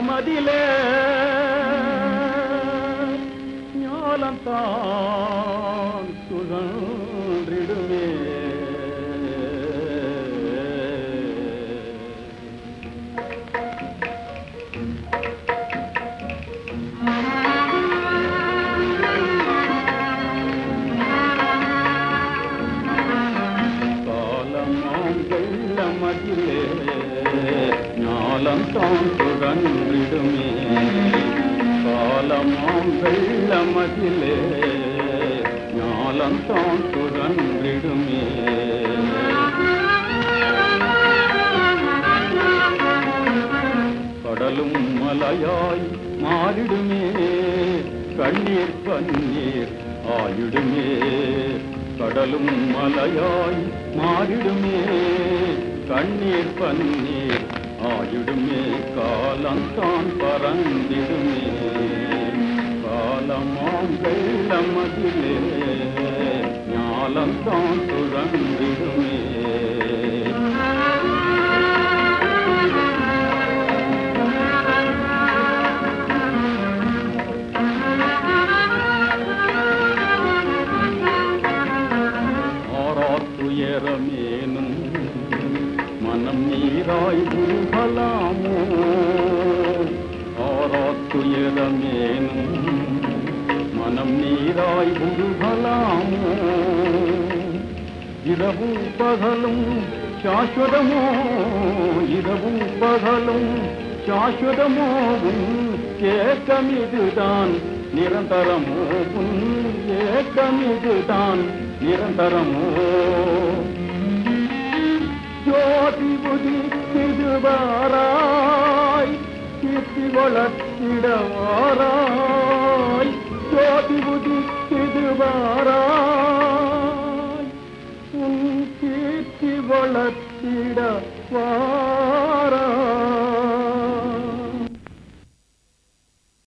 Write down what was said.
மதிலே ஞாலந்தான் சுழன்றிடுமே காலமாம் வெள்ளமதிலே ஞாலந்தான் சுழன்றிடுமே காலமாம் வெள்ளமதிலே ஞாலந்தான் சுழன்றிடுமே கடலும் மலையாய் மாறிடுமே கண்ணீர் பன்னீர் ஆயிடுமே கடலும் மலையாய் மாறிடுமே கண்ணீர் பன்னீர் ஆயிடுமே காலந்தான் பறந்திடுமே காலமாம் வெள்ளமதிலே ஞாலந்தான் சுழந்திடுமே ஆறாத்துயரமேனும் மனம் நீராய் உருகலாமோ ஆறாத்துயரமேனும் மனம் நீராய் உருகலாமோ இரவும் பகலும் சாஸ்வதமோ இரவும் பகலும் சாஸ்வதமோ உன் ஏக்கமிதுதான் நிரந்தரமோ உன் ஏக்கமிதுதான் நிரந்தரமோ ஜோதி உதித்திடுவாராய் கீர்த்தி வளர்த்திடவாராய் ஜோதி உதித்திடுவாராய் உன் கீர்த்தி வளர்த்திடவாராய்